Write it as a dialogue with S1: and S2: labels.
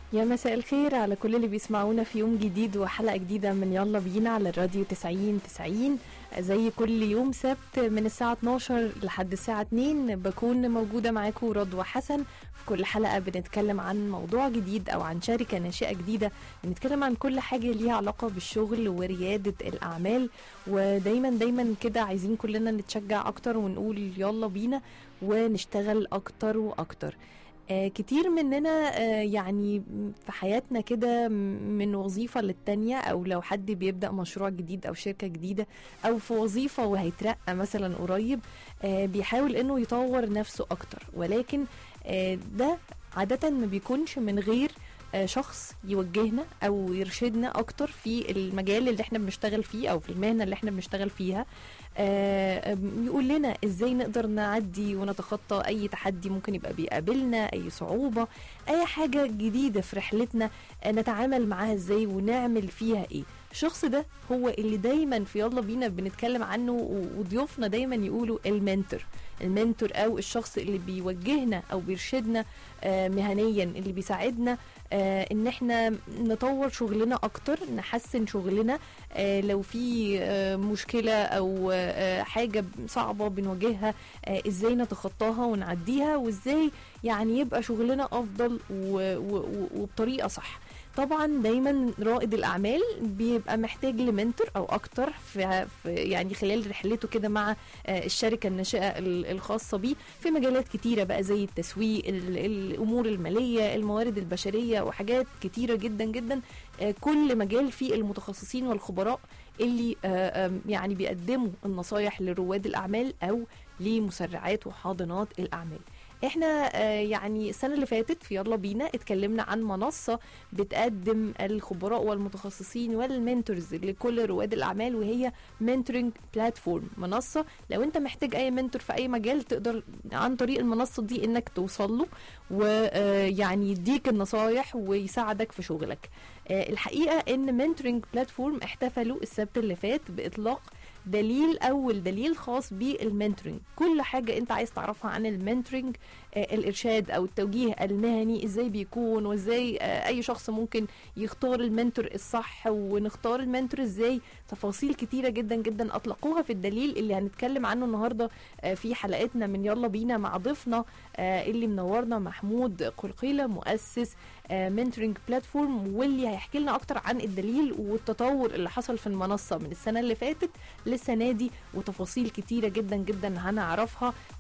S1: يا مساء الخير على كل اللي بيسمعونا في يوم جديد وحلقة جديدة من يلا بينا على الراديو 90 90 زي كل يوم سبت من الساعة 12 لحد الساعة 2 بكون موجودة معاكم رضوى حسن في كل حلقة بنتكلم عن موضوع جديد أو عن شركة ناشئة جديدة بنتكلم عن كل حاجة ليها علاقة بالشغل وريادة الأعمال ودايما دايما كده عايزين كلنا نتشجع أكتر ونقول يلا بينا ونشتغل أكتر وأكتر آه كتير مننا آه يعني في حياتنا كده من وظيفة للتانية أو لو حد بيبدأ مشروع جديد أو شركة جديدة أو في وظيفة وهيترقى مثلا قريب آه بيحاول إنه يطور نفسه أكتر ولكن آه ده عادة ما بيكونش من غير آه شخص يوجهنا او يرشدنا اكتر في المجال اللي احنا بنشتغل فيه او في المهنه اللي احنا بنشتغل فيها آه يقول لنا ازاي نقدر نعدي ونتخطى اي تحدي ممكن يبقى بيقابلنا اي صعوبه اي حاجه جديده في رحلتنا آه نتعامل معاها ازاي ونعمل فيها ايه الشخص ده هو اللي دايما في يلا بينا بنتكلم عنه وضيوفنا دايما يقولوا المنتور المنتور او الشخص اللي بيوجهنا او بيرشدنا آه مهنيا اللي بيساعدنا آه ان احنا نطور شغلنا اكتر نحسن شغلنا آه لو في آه مشكله او آه حاجه صعبه بنواجهها آه ازاي نتخطاها ونعديها وازاي يعني يبقى شغلنا افضل وبطريقه صح طبعا دايما رائد الاعمال بيبقى محتاج لمنتور او اكتر في, في يعني خلال رحلته كده مع الشركه الناشئه الخاصه بيه في مجالات كتيره بقى زي التسويق الامور الماليه الموارد البشريه وحاجات كتيره جدا جدا كل مجال فيه المتخصصين والخبراء اللي يعني بيقدموا النصايح لرواد الاعمال او لمسرعات وحاضنات الاعمال احنا يعني السنه اللي فاتت في يلا بينا اتكلمنا عن منصه بتقدم الخبراء والمتخصصين والمنتورز لكل رواد الاعمال وهي منتورنج بلاتفورم منصه لو انت محتاج اي منتور في اي مجال تقدر عن طريق المنصه دي انك توصل له ويعني يديك النصايح ويساعدك في شغلك الحقيقه ان منتورنج بلاتفورم احتفلوا السبت اللي فات باطلاق دليل اول دليل خاص بالمنتورنج كل حاجه انت عايز تعرفها عن المنتورنج آه الارشاد او التوجيه المهني ازاي بيكون وازاي آه اي شخص ممكن يختار المنتور الصح ونختار المنتور ازاي تفاصيل كتيره جدا جدا اطلقوها في الدليل اللي هنتكلم عنه النهارده آه في حلقتنا من يلا بينا مع ضيفنا اللي منورنا محمود قلقيله مؤسس منتورنج بلاتفورم واللي هيحكي لنا اكتر عن الدليل والتطور اللي حصل في المنصه من السنه اللي فاتت للسنه دي وتفاصيل كتيره جدا جدا هنعرفها